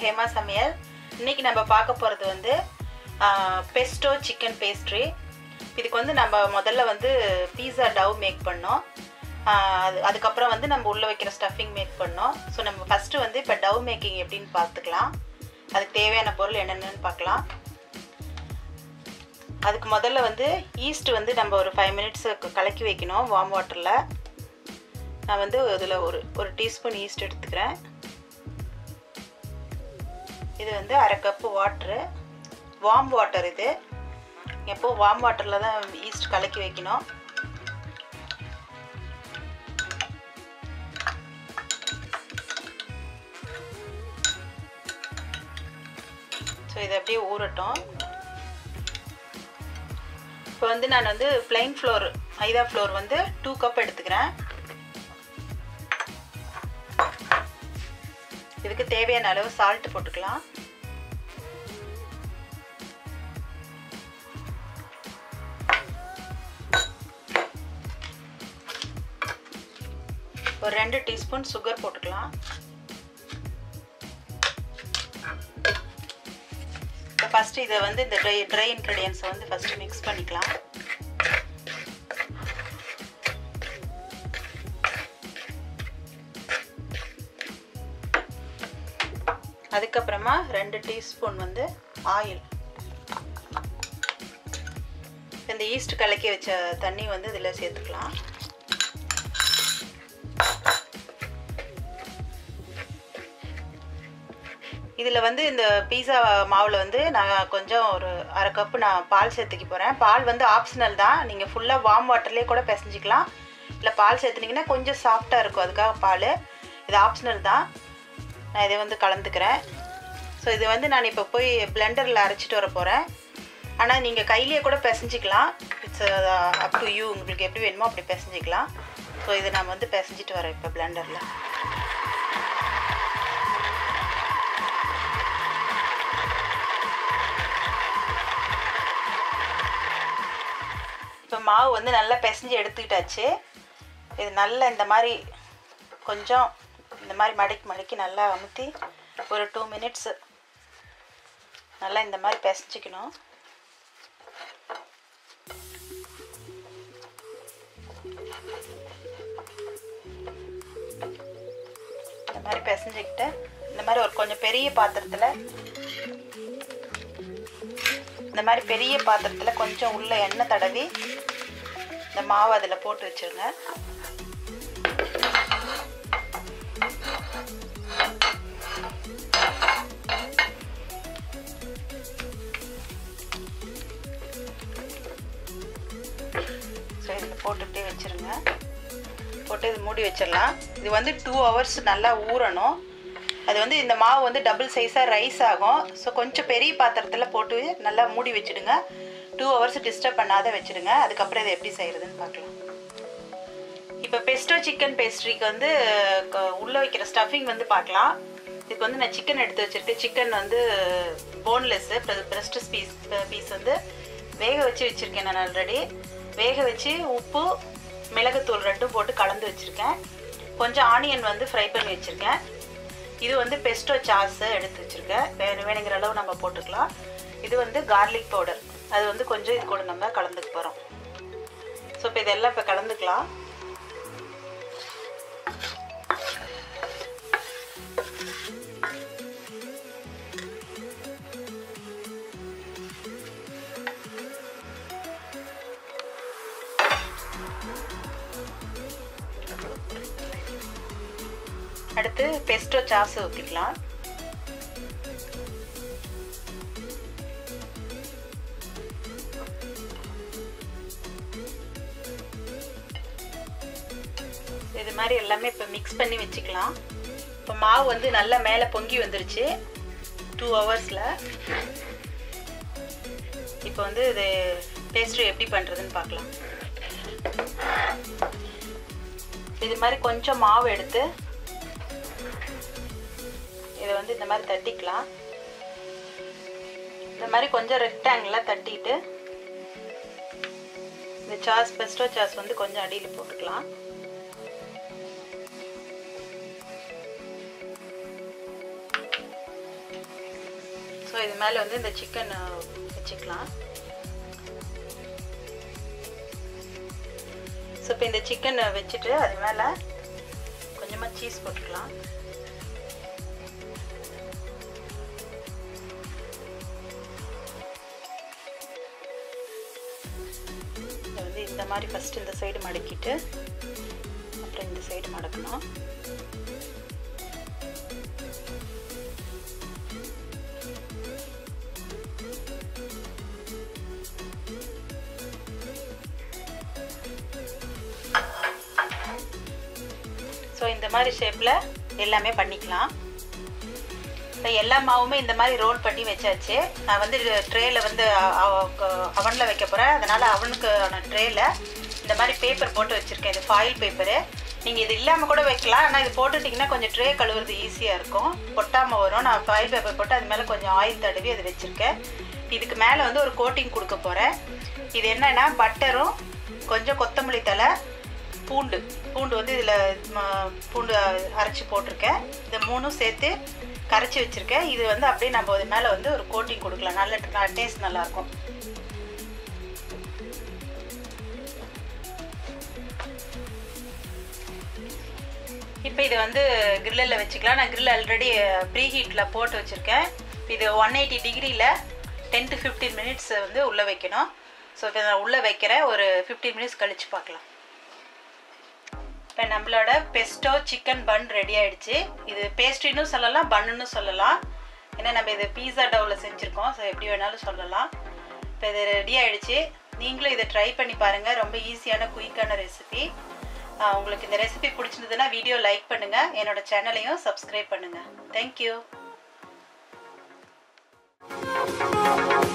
ஹேமா சமையல் இன்னைக்கு நம்ம பார்க்க போகிறது வந்து பெஸ்டோ சிக்கன் பேஸ்ட்ரி இதுக்கு வந்து நம்ம முதல்ல வந்து பீஸா டவ் மேக் பண்ணோம் ஆஹ் அது அதுக்கப்புறம் வந்து நம்ம உள்ளே வைக்கிற ஸ்டஃபிங் மேக் பண்ணோம் ஸோ நம்ம ஃபஸ்ட்டு வந்து இப்போ டவ் மேக்கிங் எப்படின்னு பார்த்துக்கலாம் அதுக்கு தேவையான பொருள் என்னென்னு பார்க்கலாம் அதுக்கு முதல்ல வந்து ஈஸ்ட் வந்து நம்ம ஒரு ஃபைவ் மினிட்ஸ் கலக்கி வைக்கணும் வார்ம் வாட்டரில் நான் வந்து இதில் ஒரு ஒரு டீஸ்பூன் ஈஸ்ட் எடுத்துக்கிறேன் இது வந்து அரை கப்பு வாட்ரு வார்ம் வாட்டர் இது எப்போ வார்ம் வாட்டரில் தான் ஈஸ்ட் கலக்கி வைக்கணும் ஸோ இது அப்படியே ஊறட்டும் இப்போ வந்து நான் வந்து பிளைன் ஃப்ளோர் மைதா ஃப்ளோர் வந்து டூ கப் எடுத்துக்கிறேன் இதுக்கு தேவையான அளவு சால்ட் போட்டுக்கலாம் ஒரு ரெண்டு டீஸ்பூன் சுகர் போட்டுக்கலாம் இப்போ ஃபஸ்ட்டு இதை வந்து இந்த ட்ரை ட்ரை இன்க்ரீடியன்ஸை வந்து ஃபஸ்ட்டு மிக்ஸ் பண்ணிக்கலாம் அதுக்கப்புறமா ரெண்டு டீஸ்பூன் வந்து ஆயில் இந்த ஈஸ்ட் கலக்கி வச்ச தண்ணி வந்து இதில் சேர்த்துக்கலாம் இதில் வந்து இந்த பீஸா மாவில் வந்து நான் கொஞ்சம் ஒரு அரை கப்பு நான் பால் சேர்த்துக்க போகிறேன் பால் வந்து ஆப்ஷனல் தான் நீங்கள் ஃபுல்லாக வார்ம் வாட்டர்லேயே கூட பிசைஞ்சிக்கலாம் இல்லை பால் சேர்த்துனீங்கன்னா கொஞ்சம் சாஃப்டாக இருக்கும் அதுக்காக பால் இது ஆப்ஷனல் தான் நான் இதை வந்து கலந்துக்கிறேன் ஸோ இது வந்து நான் இப்போ போய் பிளெண்டரில் அரைச்சிட்டு வர போகிறேன் ஆனால் நீங்கள் கையிலேயே கூட பிசைஞ்சிக்கலாம் இட்ஸ் அப் டு யூ உங்களுக்கு எப்படி வேணுமோ அப்படி பிசைஞ்சிக்கலாம் ஸோ இதை நான் வந்து பிசைஞ்சிட்டு வரேன் இப்போ பிளெண்டரில் இப்போ மாவு வந்து நல்லா பிசைஞ்சு எடுத்துக்கிட்டாச்சு இது நல்லா இந்த மாதிரி கொஞ்சம் இந்த மாதிரி மடக்கி மடக்கி நல்லா அமுத்தி ஒரு டூ மினிட்ஸு நல்லா இந்த மாதிரி பிசைஞ்சிக்கணும் இந்த மாதிரி பிசைஞ்சிக்கிட்டு இந்த மாதிரி ஒரு கொஞ்சம் பெரிய பாத்திரத்தில் இந்த மாதிரி பெரிய பாத்திரத்தில் கொஞ்சம் உள்ள எண்ணெய் தடவி இந்த மாவு அதில் போட்டு வச்சுருங்க ஸோ இதில் போட்டுகிட்டே வச்சுருங்க போட்டு இது மூடி வச்சிடலாம் இது வந்து டூ ஹவர்ஸ் நல்லா ஊறணும் அது வந்து இந்த மாவு வந்து டபுள் சைஸாக ரைஸ் ஆகும் ஸோ கொஞ்சம் பெரிய பாத்திரத்தில் போட்டு நல்லா மூடி வச்சுடுங்க டூ ஹவர்ஸ் டிஸ்டர்ப் பண்ணாத வச்சுடுங்க அதுக்கப்புறம் இதை எப்படி செய்கிறதுன்னு பார்க்கலாம் இப்போ பெஸ்டோ சிக்கன் பேஸ்ட்ரிக்கு வந்து உள்ளே வைக்கிற ஸ்டஃபிங் வந்து பார்க்கலாம் இதுக்கு வந்து நான் சிக்கன் எடுத்து வச்சுருக்கேன் சிக்கன் வந்து போன்லெஸ்ஸு பிரஸ்ட் பீஸ் பீஸ் வந்து வேக வச்சு வச்சுருக்கேன் நான் ஆல்ரெடி வேக வச்சு உப்பு மிளகுத்தூள் ரெண்டும் போட்டு கலந்து வச்சுருக்கேன் கொஞ்சம் ஆனியன் வந்து ஃப்ரை பண்ணி வச்சுருக்கேன் இது வந்து பெஸ்டோ சாஸு எடுத்து வச்சுருக்கேன் வேறு வேணுங்கிற அளவு நம்ம போட்டுக்கலாம் இது வந்து கார்லிக் பவுடர் அது வந்து கொஞ்சம் இது கூட நம்ம கலந்துக்க போகிறோம் ஸோ இப்போ இதெல்லாம் இப்போ கலந்துக்கலாம் அடுத்து பெஸ்டோ சாஸ் ஊற்றிக்கலாம் இது மாதிரி எல்லாமே இப்போ மிக்ஸ் பண்ணி வச்சுக்கலாம் இப்போ மாவு வந்து நல்லா மேலே பொங்கி வந்துருச்சு டூ ஹவர்ஸில் இப்போ வந்து இது பேஸ்ட்ரி எப்படி பண்ணுறதுன்னு பார்க்கலாம் இது மாதிரி கொஞ்சம் மாவு எடுத்து இதை வந்து இந்த மாதிரி தட்டிக்கலாம் இந்த மாதிரி கொஞ்சம் ரெக்டாங்கிளாக தட்டிட்டு இந்த சாஸ் பெஸ்டோ சாஸ் வந்து கொஞ்சம் அடியில் போட்டுக்கலாம் ஸோ இது மேலே வந்து இந்த சிக்கன் வச்சுக்கலாம் ஸோ இப்போ இந்த சிக்கன் வச்சுட்டு அது மேலே கொஞ்சமாக சீஸ் போட்டுக்கலாம் இதை வந்து இந்த மாதிரி ஃபஸ்ட்டு இந்த சைடு மடக்கிட்டு அப்புறம் இந்த சைடு மடக்கணும் ஸோ இந்த மாதிரி ஷேப்பில் எல்லாமே பண்ணிக்கலாம் இப்போ எல்லா மாவுமே இந்த மாதிரி ரோல் பண்ணி வச்சாச்சு நான் வந்து ட்ரேயில் வந்து அவனில் வைக்க போகிறேன் அதனால் அவனுக்கான ட்ரேயில் இந்த மாதிரி பேப்பர் போட்டு வச்சுருக்கேன் இது ஃபாயில் பேப்பரு நீங்கள் இது இல்லாமல் கூட வைக்கலாம் ஆனால் இது போட்டுட்டிங்கன்னா கொஞ்சம் ட்ரே கழுவுறது ஈஸியாக இருக்கும் கொட்டாமல் வரும் நான் ஃபாயில் பேப்பர் போட்டு அது மேலே கொஞ்சம் ஆயில் தடவி அது வச்சுருக்கேன் இதுக்கு மேலே வந்து ஒரு கோட்டிங் கொடுக்க போகிறேன் இது என்னென்னா பட்டரும் கொஞ்சம் கொத்தமல்லி தலை பூண்டு பூண்டு வந்து இதில் பூண்டு அரைச்சி போட்டிருக்கேன் இந்த மூணும் சேர்த்து கரைச்சி வச்சுருக்கேன் இது வந்து அப்படியே நம்ம இது மேலே வந்து ஒரு கோட்டிங் கொடுக்கலாம் நல்ல டேஸ்ட் நல்லாயிருக்கும் இப்போ இது வந்து கிரில்லில் வச்சுக்கலாம் நான் கிரில் ஆல்ரெடி ப்ரீ ஹீட்டில் போட்டு வச்சுருக்கேன் இது ஒன் எயிட்டி டிகிரியில் டென் டு ஃபிஃப்டீன் மினிட்ஸ் வந்து உள்ளே வைக்கணும் ஸோ இப்போ நான் உள்ளே வைக்கிறேன் ஒரு ஃபிஃப்டீன் மினிட்ஸ் கழித்து பார்க்கலாம் இப்போ நம்மளோட பெஸ்டோ சிக்கன் பன் ரெடி ஆகிடுச்சு இது பேஸ்ட்ரின்னு சொல்லலாம் பன்னுன்னு சொல்லலாம் ஏன்னா நம்ம இது பீஸா டவ்வில் செஞ்சுருக்கோம் ஸோ எப்படி வேணாலும் சொல்லலாம் இப்போ இது ரெடி ஆகிடுச்சு நீங்களும் இதை ட்ரை பண்ணி பாருங்கள் ரொம்ப ஈஸியான குயிக்கான ரெசிபி உங்களுக்கு இந்த ரெசிபி பிடிச்சிருந்ததுன்னா வீடியோ லைக் பண்ணுங்கள் என்னோட சேனலையும் சப்ஸ்கிரைப் பண்ணுங்கள் தேங்க்யூ